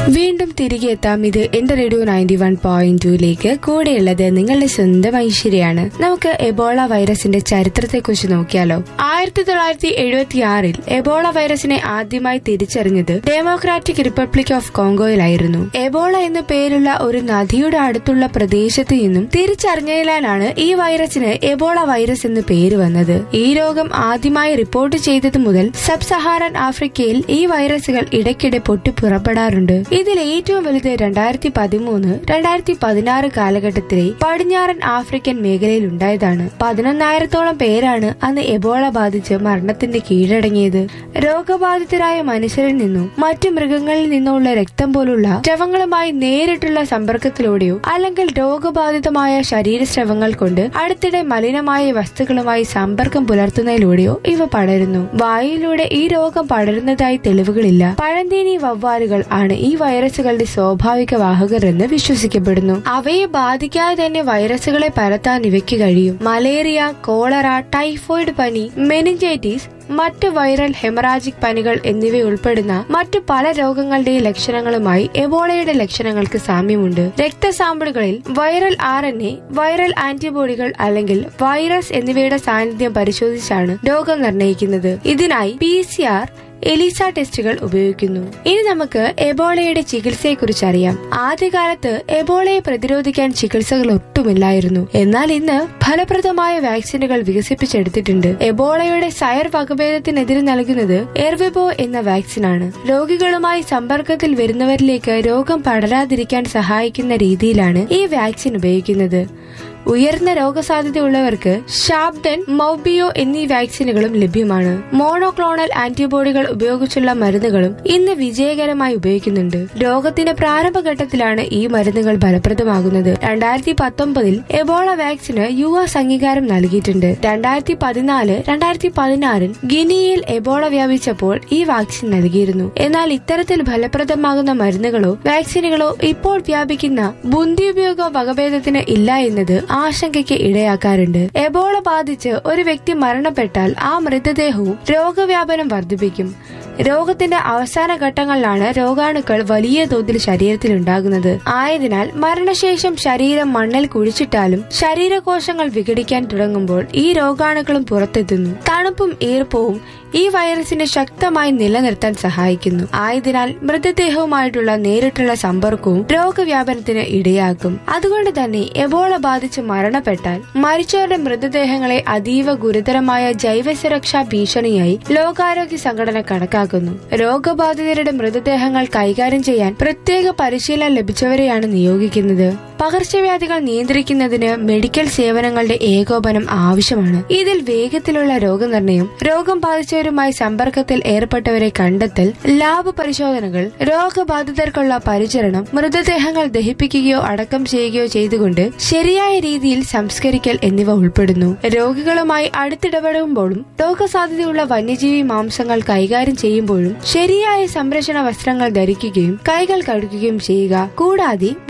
വീണ്ടും തിരികെ എത്താം ഇത് എന്റെ റേഡിയോ നയൻറ്റി വൺ പോയിന്റ് ടുയിലേക്ക് കൂടെയുള്ളത് നിങ്ങളുടെ സ്വന്തം ഐശ്വര്യാണ് നമുക്ക് എബോള വൈറസിന്റെ ചരിത്രത്തെക്കുറിച്ച് നോക്കിയാലോ ആയിരത്തി തൊള്ളായിരത്തി എഴുപത്തി ആറിൽ എബോള വൈറസിനെ ആദ്യമായി തിരിച്ചറിഞ്ഞത് ഡെമോക്രാറ്റിക് റിപ്പബ്ലിക് ഓഫ് കോങ്കോയിലായിരുന്നു എബോള എന്ന പേരുള്ള ഒരു നദിയുടെ അടുത്തുള്ള പ്രദേശത്ത് നിന്നും തിരിച്ചറിഞ്ഞതിനാലാണ് ഈ വൈറസിന് എബോള വൈറസ് എന്ന് പേര് വന്നത് ഈ രോഗം ആദ്യമായി റിപ്പോർട്ട് ചെയ്തത് മുതൽ സബ് സഹാറൻ ആഫ്രിക്കയിൽ ഈ വൈറസുകൾ ഇടയ്ക്കിടെ പൊട്ടിപ്പുറപ്പെടാറുണ്ട് ഇതിൽ ഏറ്റവും വലുത് രണ്ടായിരത്തി പതിമൂന്ന് രണ്ടായിരത്തി പതിനാറ് കാലഘട്ടത്തിലെ പടിഞ്ഞാറൻ ആഫ്രിക്കൻ മേഖലയിൽ ഉണ്ടായതാണ് പതിനൊന്നായിരത്തോളം പേരാണ് അന്ന് എബോള ബാധിച്ച് മരണത്തിന്റെ കീഴടങ്ങിയത് രോഗബാധിതരായ മനുഷ്യരിൽ നിന്നും മറ്റു മൃഗങ്ങളിൽ നിന്നുള്ള രക്തം പോലുള്ള സ്രവങ്ങളുമായി നേരിട്ടുള്ള സമ്പർക്കത്തിലൂടെയോ അല്ലെങ്കിൽ രോഗബാധിതമായ ശരീരസ്രവങ്ങൾ കൊണ്ട് അടുത്തിടെ മലിനമായ വസ്തുക്കളുമായി സമ്പർക്കം പുലർത്തുന്നതിലൂടെയോ ഇവ പടരുന്നു വായുവിലൂടെ ഈ രോഗം പടരുന്നതായി തെളിവുകളില്ല പഴന്തേനി വവ്വാലുകൾ ആണ് ഈ വൈറസുകളുടെ സ്വാഭാവിക വാഹകർ എന്ന് വിശ്വസിക്കപ്പെടുന്നു അവയെ ബാധിക്കാതെ തന്നെ വൈറസുകളെ പരത്താൻ ഇവയ്ക്ക് കഴിയും മലേറിയ കോളറ ടൈഫോയിഡ് പനി മെനിഞ്ചൈറ്റിസ് മറ്റ് വൈറൽ ഹെമറാജിക് പനികൾ എന്നിവ ഉൾപ്പെടുന്ന മറ്റു പല രോഗങ്ങളുടെ ലക്ഷണങ്ങളുമായി എബോളയുടെ ലക്ഷണങ്ങൾക്ക് സാമ്യമുണ്ട് രക്തസാമ്പിളുകളിൽ viral R N A viral ആന്റിബോഡികൾ അല്ലെങ്കിൽ വൈറസ് എന്നിവയുടെ സാന്നിധ്യം പരിശോധിച്ചാണ് രോഗം നിർണ്ണയിക്കുന്നത് ഇതിനായി പി സി ആർ എലിസ ടെസ്റ്റുകൾ ഉപയോഗിക്കുന്നു ഇനി നമുക്ക് എബോളയുടെ ചികിത്സയെക്കുറിച്ച് അറിയാം ആദ്യകാലത്ത് എബോളയെ പ്രതിരോധിക്കാൻ ചികിത്സകൾ ഒട്ടുമില്ലായിരുന്നു എന്നാൽ ഇന്ന് ഫലപ്രദമായ വാക്സിനുകൾ വികസിപ്പിച്ചെടുത്തിട്ടുണ്ട് എബോളയുടെ സയർ വകഭേദത്തിനെതിരെ നൽകുന്നത് എർവെബോ എന്ന വാക്സിനാണ് രോഗികളുമായി സമ്പർക്കത്തിൽ വരുന്നവരിലേക്ക് രോഗം പടരാതിരിക്കാൻ സഹായിക്കുന്ന രീതിയിലാണ് ഈ വാക്സിൻ ഉപയോഗിക്കുന്നത് ഉയർന്ന രോഗസാധ്യതയുള്ളവർക്ക് ഷാബ്ഡൻ മൗബിയോ എന്നീ വാക്സിനുകളും ലഭ്യമാണ് മോണോക്ലോണൽ ആന്റിബോഡികൾ ഉപയോഗിച്ചുള്ള മരുന്നുകളും ഇന്ന് വിജയകരമായി ഉപയോഗിക്കുന്നുണ്ട് രോഗത്തിന്റെ പ്രാരംഭഘട്ടത്തിലാണ് ഈ മരുന്നുകൾ ഫലപ്രദമാകുന്നത് രണ്ടായിരത്തി പത്തൊമ്പതിൽ എബോള വാക്സിന് യു എസ് അംഗീകാരം നൽകിയിട്ടുണ്ട് രണ്ടായിരത്തി പതിനാല് രണ്ടായിരത്തി പതിനാറിൽ ഗിനിയിൽ എബോള വ്യാപിച്ചപ്പോൾ ഈ വാക്സിൻ നൽകിയിരുന്നു എന്നാൽ ഇത്തരത്തിൽ ഫലപ്രദമാകുന്ന മരുന്നുകളോ വാക്സിനുകളോ ഇപ്പോൾ വ്യാപിക്കുന്ന ബുന്തി ഉപയോഗ വകഭേദത്തിന് ഇല്ല എന്നത് ആശങ്കയ്ക്ക് ഇടയാക്കാറുണ്ട് എബോള ബാധിച്ച് ഒരു വ്യക്തി മരണപ്പെട്ടാൽ ആ മൃതദേഹവും രോഗവ്യാപനം വർദ്ധിപ്പിക്കും രോഗത്തിന്റെ അവസാന ഘട്ടങ്ങളിലാണ് രോഗാണുക്കൾ വലിയ തോതിൽ ശരീരത്തിൽ ഉണ്ടാകുന്നത് ആയതിനാൽ മരണശേഷം ശരീരം മണ്ണിൽ കുഴിച്ചിട്ടാലും ശരീരകോശങ്ങൾ വിഘടിക്കാൻ തുടങ്ങുമ്പോൾ ഈ രോഗാണുക്കളും പുറത്തെത്തുന്നു തണുപ്പും ഈർപ്പവും ഈ വൈറസിനെ ശക്തമായി നിലനിർത്താൻ സഹായിക്കുന്നു ആയതിനാൽ മൃതദേഹവുമായിട്ടുള്ള നേരിട്ടുള്ള സമ്പർക്കവും രോഗവ്യാപനത്തിന് ഇടയാക്കും അതുകൊണ്ട് തന്നെ എബോള ബാധിച്ച് മരണപ്പെട്ടാൽ മരിച്ചവരുടെ മൃതദേഹങ്ങളെ അതീവ ഗുരുതരമായ ജൈവസുരക്ഷാ ഭീഷണിയായി ലോകാരോഗ്യ സംഘടന കണക്കാക്കുന്നു രോഗബാധിതരുടെ മൃതദേഹങ്ങൾ കൈകാര്യം ചെയ്യാൻ പ്രത്യേക പരിശീലനം ലഭിച്ചവരെയാണ് നിയോഗിക്കുന്നത് പകർച്ചവ്യാധികൾ നിയന്ത്രിക്കുന്നതിന് മെഡിക്കൽ സേവനങ്ങളുടെ ഏകോപനം ആവശ്യമാണ് ഇതിൽ വേഗത്തിലുള്ള രോഗനിർണയം രോഗം ബാധിച്ചവരുമായി സമ്പർക്കത്തിൽ ഏർപ്പെട്ടവരെ കണ്ടെത്തൽ ലാബ് പരിശോധനകൾ രോഗബാധിതർക്കുള്ള പരിചരണം മൃതദേഹങ്ങൾ ദഹിപ്പിക്കുകയോ അടക്കം ചെയ്യുകയോ ചെയ്തുകൊണ്ട് ശരിയായ രീതിയിൽ സംസ്കരിക്കൽ എന്നിവ ഉൾപ്പെടുന്നു രോഗികളുമായി അടുത്തിടപെടുമ്പോഴും രോഗസാധ്യതയുള്ള വന്യജീവി മാംസങ്ങൾ കൈകാര്യം ചെയ്യുമ്പോഴും ശരിയായ സംരക്ഷണ വസ്ത്രങ്ങൾ ധരിക്കുകയും കൈകൾ കഴുകുകയും ചെയ്യുക കൂടാതെ